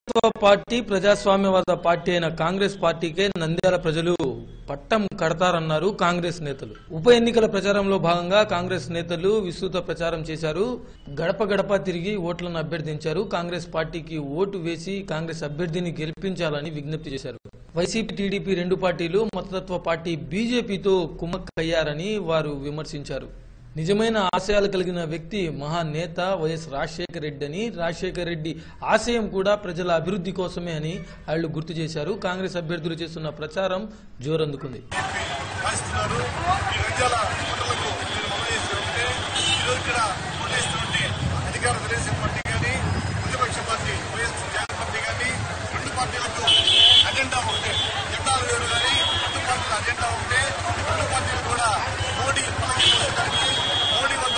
మతతత్వ party ప్రజాస్వామ్యవాద party అయిన కాంగ్రెస్ పార్టీకే నంద్యాల ప్రజలు పట్టం కడతారన్నారు కాంగ్రెస్ నేతలు ఉప ఎన్నికల ప్రచారంలో భాగంగా కాంగ్రెస్ నేతలు విస్తృత ప్రచారం చేశారు గడప గడప తిరిగి ఓట్లను అభ్యర్థించారు కాంగ్రెస్ పార్టీకి ఓటు వేసి కాంగ్రెస్ అభ్యర్థిని గెలిపించాలని విజ్ఞప్తి చేశారు వైసీపీ టీడీపీ రెండు పార్టీలు మతతత్వ పార్టీ బీజేపీతో కుమ్మక్కయ్యారని వారు విమర్శించారు నిజమైన ఆశయాలు కలిగిన వ్యక్తి మహానేత వైఎస్ రాజశేఖర రెడ్డి అని రాజశేఖర రెడ్డి ఆశయం కూడా ప్రజల అభివృద్ధి కోసమే అని వాళ్ళు గుర్తు చేశారు కాంగ్రెస్ అభ్యర్థులు చేస్తున్న ప్రచారం జోరందుకుంది రాస్తున్నారు ఈ రంగాల ఓటర్లకు నేను మనవి చేస్తుంటే ఈరోజు ఇక్కడ ఓటేస్తుంటే అధికార తెలుగుదేశం పార్టీ కానీ ప్రతిపక్ష పార్టీ వైఎస్ జగన్ పార్టీ కానీ రెండు పార్టీలకు అజెండా ఒకటే జెండాలు వేరు కానీ రెండు పార్టీల అజెండా ఒకటే రెండు పార్టీలు కూడా మోడీ పదవి పొందడానికి మోడీ వద్ద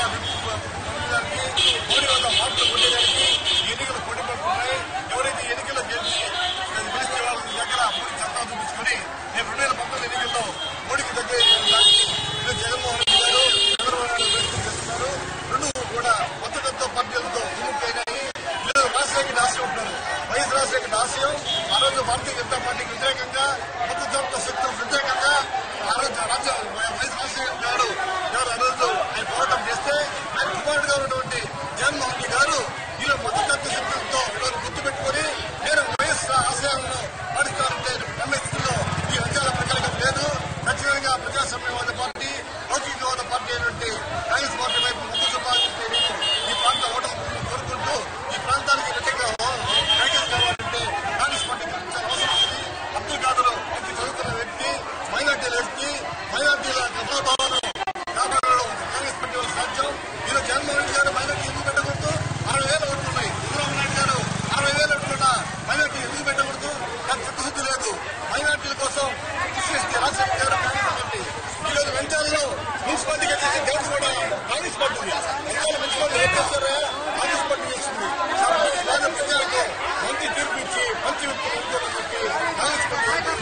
పొందడానికి మోడీ వద్ద మార్పులు పొందడానికి ఎన్నికలు పోటీ పడుతున్నాయి ఎవరైతే ఎన్నికల్లో గెలిచి గెలిస్తే వాళ్ళ దగ్గర మోడీ చట్టాలు చూపించుకొని రేపు రెండు వేల పంతొమ్మిది ఎన్నికల్లో మోడీకి దగ్గర దానికి ఈరోజు జగన్మోహన్ రెడ్డి గారు చంద్రబాబు నాయుడు ప్రయత్నం చేస్తున్నారు రెండు కూడా మద్దతుతో పార్టీలతో విముక్తయినాయి ఈరోజు రాజశేఖర్ ఆశయం ఉంటారు వైఎస్ రాజశేఖర్ ఆశయం ఆ రోజు భారతీయ జనతా పార్టీకి వ్యతిరేకంగా మద్దతు శక్తులకు వ్యతిరేకంగా ఆ రోజు రాజ్య వైఎస్ రాజశేఖర్ గారు గారు ఆ రోజు ఆయన పోరాటం చేస్తే ఆయన కుమారుడుగా ఉన్నటువంటి జగన్మోహన్ రెడ్డి గారు ఈరోజు మద్దతు శక్తులతో ఈరోజు గుర్తుపెట్టుకొని నేను వైఎస్ ఆశయాలను పాటిస్తానంటే నమ్మే స్థితిలో ఈ రాజ్యాల ప్రజలకు లేదు ఖచ్చితంగా ప్రజాస్వామ్యవాద పార్టీ లౌకికవాద పార్టీ అయినటువంటి కాంగ్రెస్ పార్టీ వైపు ముందు చూపాలంటే నేను ఈ ప్రాంత ఓటర్లు కోరుకుంటూ ఈ ప్రాంతానికి వ్యతిరేకంగా కాంగ్రెస్ కావాలంటే కాంగ్రెస్ పార్టీకి చాలా అవసరం ఉంది అబ్దుల్ ఖాదర్ మంచి చదువుకున్న వ్యక్తి మైనార్టీ వ్యక్తి మైనార్టీల గౌరవాలను కాపాడడం కాంగ్రెస్ పార్టీ వాళ్ళ సాధ్యం ఈరోజు జగన్మోహన్ రెడ్డి గారు మైనార్టీ ఎందుకు పెట్టకూడదు అరవై వేలు ఓట్లు ఉన్నాయి చంద్రబాబు నాయుడు గారు అరవై వేలు ఓట్లున్న మైనార్టీ ఎందుకు పెట్టకూడదు నాకు చిత్తశుద్ధి లేదు మైనార్టీల కోసం కృషి చేస్తే రాజశేఖర్ గారు కాంగ్రెస్ పార్టీ ఈరోజు వెంచాలలో మున్సిపాలిటీ కట్టేసి గెలిచి కూడా కాంగ్రెస్ పార్టీ ఉంది. వెంచాల మున్సిపాలిటీ ఏం చేస్తారో కాంగ్రెస్ పార్టీ చేస్తుంది చాలా పేద ప్రజలకు మంచి తీర్పు ఇచ్చి మంచి వ్యక్తులు ఎన్నుకోవాలని చెప్పి కాంగ్రెస్ పార్టీ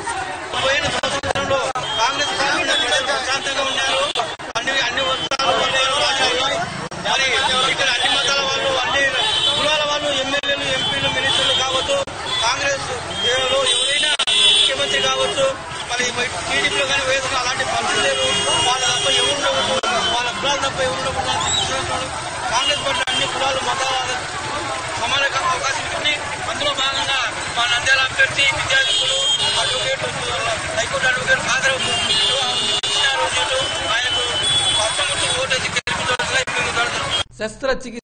పోయిన సంవత్సరంలో కాంగ్రెస్ పార్టీ ప్రజలు ప్రశాంతంగా ఉన్నారు అన్ని అన్ని వర్గాల వాళ్ళు రాశారు మరి ఇక్కడ అన్ని మతాల వాళ్ళు అన్ని కులాల వాళ్ళు ఎమ్మెల్యేలు ఎంపీలు మినిస్టర్లు కావచ్చు కాంగ్రెస్ లో ఎవరైనా ముఖ్యమంత్రి కావచ్చు మరి టీడీపీలో కానీ వేసిన అలాంటి పరిస్థితి లేదు వాళ్ళ తప్ప ఎవరు ఉండకూడదు వాళ్ళ కులాలు తప్ప ఎవరు ఉండకూడదు అని చూస్తున్నాడు. కాంగ్రెస్ పార్టీ అన్ని కులాలు మతాల సమాన అవకాశం ఇస్తుంది అందులో భాగంగా మా నంద్యాల అభ్యర్థి విద్యార్థులు అడ్వకేట్ హైకోర్టు అడ్వకేట్ ఫాదర్ ఇచ్చినారు ఆయనకు ఓటేసి గెలిపించాల్సిందిగా ఇప్పుడు శస్త్రచికిత్స